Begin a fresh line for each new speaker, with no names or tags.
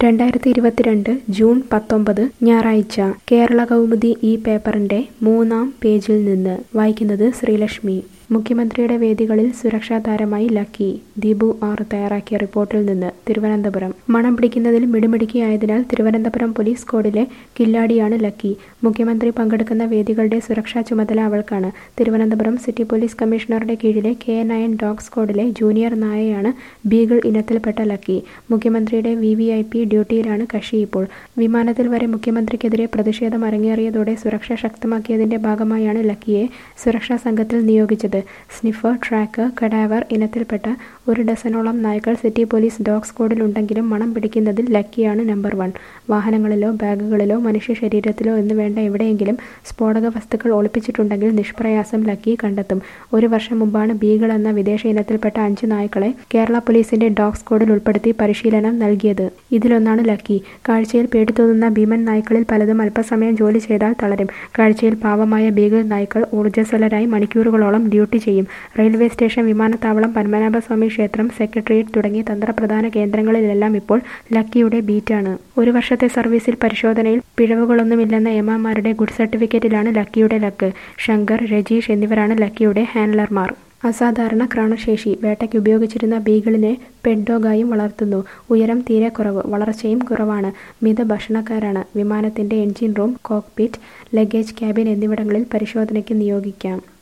രണ്ടായിരത്തി ഇരുപത്തിരണ്ട് ജൂൺ പത്തൊമ്പത് ഞായറാഴ്ച കേരള കൗമുദി ഈ പേപ്പറിന്റെ മൂന്നാം പേജിൽ നിന്ന് വായിക്കുന്നത് ശ്രീലക്ഷ്മി മുഖ്യമന്ത്രിയുടെ വേദികളിൽ സുരക്ഷാ താരമായി ലക്കി ദീപു ആർ തയ്യാറാക്കിയ റിപ്പോർട്ടിൽ നിന്ന് തിരുവനന്തപുരം മണം പിടിക്കുന്നതിൽ മിടുമിടുക്കിയായതിനാൽ തിരുവനന്തപുരം പോലീസ് കോഡിലെ കില്ലാടിയാണ് ലക്കി മുഖ്യമന്ത്രി പങ്കെടുക്കുന്ന വേദികളുടെ സുരക്ഷാ ചുമതല അവൾക്കാണ് തിരുവനന്തപുരം സിറ്റി പോലീസ് കമ്മീഷണറുടെ കീഴിലെ കെ നയൻ ഡോഗ് സ്ക്വാഡിലെ ജൂനിയർ നായയാണ് ബീഗിൾ ഇനത്തിൽപ്പെട്ട ലക്കി മുഖ്യമന്ത്രിയുടെ വി വി ഐ പി ഡ്യൂട്ടിയിലാണ് കക്ഷി ഇപ്പോൾ വിമാനത്തിൽ വരെ മുഖ്യമന്ത്രിക്കെതിരെ പ്രതിഷേധം അരങ്ങേറിയതോടെ സുരക്ഷ ശക്തമാക്കിയതിന്റെ ഭാഗമായാണ് ലക്കിയെ സുരക്ഷാ സംഘത്തിൽ നിയോഗിച്ചത് സ്നിഫർ ട്രാക്കർ കഡാവർ ഇനത്തിൽപ്പെട്ട ഒരു ഡസനോളം നായ്ക്കൾ സിറ്റി പോലീസ് ഡോഗ് സ്ക്വാഡിലുണ്ടെങ്കിലും മണം പിടിക്കുന്നതിൽ ലക്കിയാണ് നമ്പർ വൺ വാഹനങ്ങളിലോ ബാഗുകളിലോ മനുഷ്യ ശരീരത്തിലോ എന്ന് വേണ്ട എവിടെയെങ്കിലും സ്ഫോടക വസ്തുക്കൾ ഒളിപ്പിച്ചിട്ടുണ്ടെങ്കിൽ നിഷ്പ്രയാസം ലക്കി കണ്ടെത്തും ഒരു വർഷം മുമ്പാണ് ബീഗൾ എന്ന വിദേശ ഇനത്തിൽപ്പെട്ട അഞ്ച് നായ്ക്കളെ കേരള പോലീസിന്റെ ഡോഗ് സ്ക്വാഡിൽ ഉൾപ്പെടുത്തി പരിശീലനം നൽകിയത് ഇതിലൊന്നാണ് ലക്കി കാഴ്ചയിൽ പേടിത്തോന്നുന്ന ഭീമൻ നായ്ക്കളിൽ പലതും അല്പസമയം ജോലി ചെയ്താൽ തളരും കാഴ്ചയിൽ പാവമായ ബീഗൾ നായ്ക്കൾ ഊർജ്ജസ്വലരായി മണിക്കൂറുകളോളം ഡ്യൂട്ടി ചെയ്യും റെയിൽവേ സ്റ്റേഷൻ വിമാനത്താവളം പത്മനാഭസ്വാമി ക്ഷേത്രം സെക്രട്ടേറിയറ്റ് തുടങ്ങിയ തന്ത്രപ്രധാന കേന്ദ്രങ്ങളിലെല്ലാം ഇപ്പോൾ ലക്കിയുടെ ബീറ്റാണ് ഒരു വർഷത്തെ സർവീസിൽ പരിശോധനയിൽ പിഴവുകളൊന്നുമില്ലെന്ന എമാമാരുടെ ഗുഡ് സർട്ടിഫിക്കറ്റിലാണ് ലക്കിയുടെ ലക്ക് ശങ്കർ രജീഷ് എന്നിവരാണ് ലക്കിയുടെ ഹാൻഡലർമാർ അസാധാരണ ക്രാണശേഷി വേട്ടയ്ക്ക് ഉപയോഗിച്ചിരുന്ന ബീഗിളിനെ പെഡ്ഡോഗായും വളർത്തുന്നു ഉയരം തീരെ കുറവ് വളർച്ചയും കുറവാണ് മിത ഭക്ഷണക്കാരാണ് വിമാനത്തിന്റെ engine room cockpit luggage cabin എന്നിവിടങ്ങളിൽ പരിശോധനയ്ക്ക് നിയോഗിക്കാം